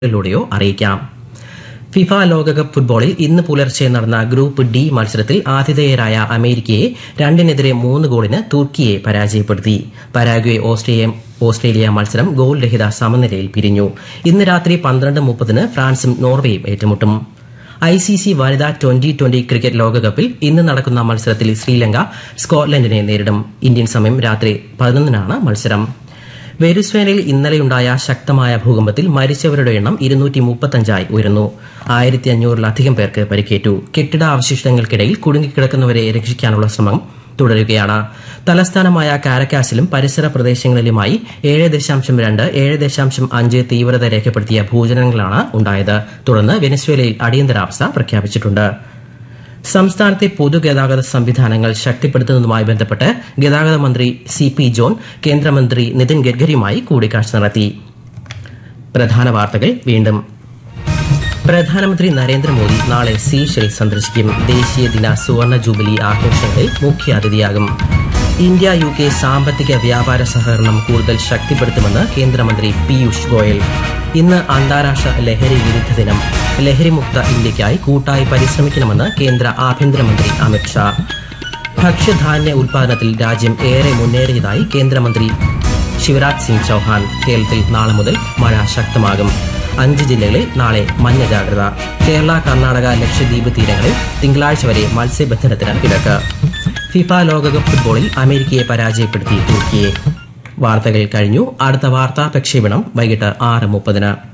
ിലൂടെയോ അറിയിക്കാം ഫിഫ ലോകകപ്പ് ഫുട്ബോളിൽ ഇന്ന് പുലർച്ചെ നടന്ന ഗ്രൂപ്പ് ഡി മത്സരത്തിൽ ആതിഥേയരായ അമേരിക്കയെ രണ്ടിനെതിരെ മൂന്ന് ഗോളിന് തുർക്കിയെ പരാജയപ്പെടുത്തി പരാഗ്വെ ഓസ്ട്രേലിയ ഓസ്ട്രേലിയ മത്സരം ഗോൾ രഹിത സമനിലയിൽ പിരിഞ്ഞു ഇന്ന് രാത്രി പന്ത്രണ്ട് മുപ്പതിന് ഫ്രാൻസും നോർവേയും ഏറ്റുമുട്ടും ഐ സി സി വനിതാ ട്വന്റി ട്വന്റി ക്രിക്കറ്റ് ലോകകപ്പിൽ ഇന്ന് നടക്കുന്ന മത്സരത്തിൽ ശ്രീലങ്ക സ്കോട്ട്ലൻഡിനെ നേരിടും ഇന്ത്യൻ സമയം രാത്രി പതിനൊന്നിനാണ് മത്സരം വെരുസ്വേനയിൽ ഇന്നലെയുണ്ടായ ശക്തമായ ഭൂകമ്പത്തിൽ മരിച്ചവരുടെ എണ്ണം ഇരുന്നൂറ്റി മുപ്പത്തഞ്ചായി ഉയർന്നു ആയിരത്തി അഞ്ഞൂറിലധികം പേർക്ക് പരിക്കേറ്റു കെട്ടിട അവശിഷ്ടങ്ങൾക്കിടയിൽ കുടുങ്ങിക്കിടക്കുന്നവരെ രക്ഷിക്കാനുള്ള ശ്രമം തുടരുകയാണ് തലസ്ഥാനമായ കാരക്കാസിലും പരിസര പ്രദേശങ്ങളിലുമായി ഏഴ് ദശാംശം രണ്ട് ഏഴ് ദശാംശം അഞ്ച് തീവ്രത രേഖപ്പെടുത്തിയ ഭൂചലനങ്ങളാണ് ഉണ്ടായത് തുടർന്ന് വെനസ്വേലയിൽ അടിയന്തരാവസ്ഥ പ്രഖ്യാപിച്ചിട്ടുണ്ട് സംസ്ഥാനത്തെ പൊതുഗതാഗത സംവിധാനങ്ങൾ ശക്തിപ്പെടുത്തുന്നതുമായി ബന്ധപ്പെട്ട് ഗതാഗത മന്ത്രി സി പി ജോൺ കേന്ദ്രമന്ത്രി നിതിൻ ഗഡ്കരിയുമായി കൂടിക്കാഴ്ച നടത്തി പ്രധാന വാർത്തകൾ വീണ്ടും പ്രധാനമന്ത്രി നരേന്ദ്രമോദി നാളെ സീഷെൽ സന്ദർശിക്കും ദേശീയ ദിന സുവർണ ജൂബിലി ആഘോഷങ്ങളിൽ മുഖ്യാതിഥിയാകും ഇന്ത്യ യു കെ സാമ്പത്തിക വ്യാപാര സഹകരണം കൂടുതൽ ശക്തിപ്പെടുത്തുമെന്ന് കേന്ദ്രമന്ത്രി പീയൂഷ് ഗോയൽ ഇന്ന് അന്താരാഷ്ട്ര ലഹരി വിരുദ്ധ ദിനം ലഹരിമുക്ത ഇന്ത്യയ്ക്കായി കൂട്ടായി പരിശ്രമിക്കണമെന്ന് കേന്ദ്ര ആഭ്യന്തരമന്ത്രി അമിത്ഷാ ഭക്ഷ്യധാന്യ ഉൽപാദനത്തിൽ രാജ്യം ഏറെ മുന്നേറിയതായി കേന്ദ്രമന്ത്രി ശിവരാജ് സിംഗ് ചൌഹാൻ കേരളത്തിൽ നാളെ മുതൽ മഴ ശക്തമാകും അഞ്ച് ജില്ലകളിൽ നാളെ മഞ്ഞ ജാഗ്രത കേരള കർണാടക ലക്ഷദ്വീപ് തീരങ്ങളിൽ തിങ്കളാഴ്ച വരെ മത്സ്യബന്ധനത്തിന് വിലക്ക് ഫിഫ ലോകകപ്പ് ഫുട്ബോളിൽ അമേരിക്കയെ പരാജയപ്പെടുത്തി തുർക്കിയെ വാർത്തകൾ കഴിഞ്ഞു അടുത്ത വാർത്താ പ്രക്ഷേപണം വൈകിട്ട് ആറ് മുപ്പതിന്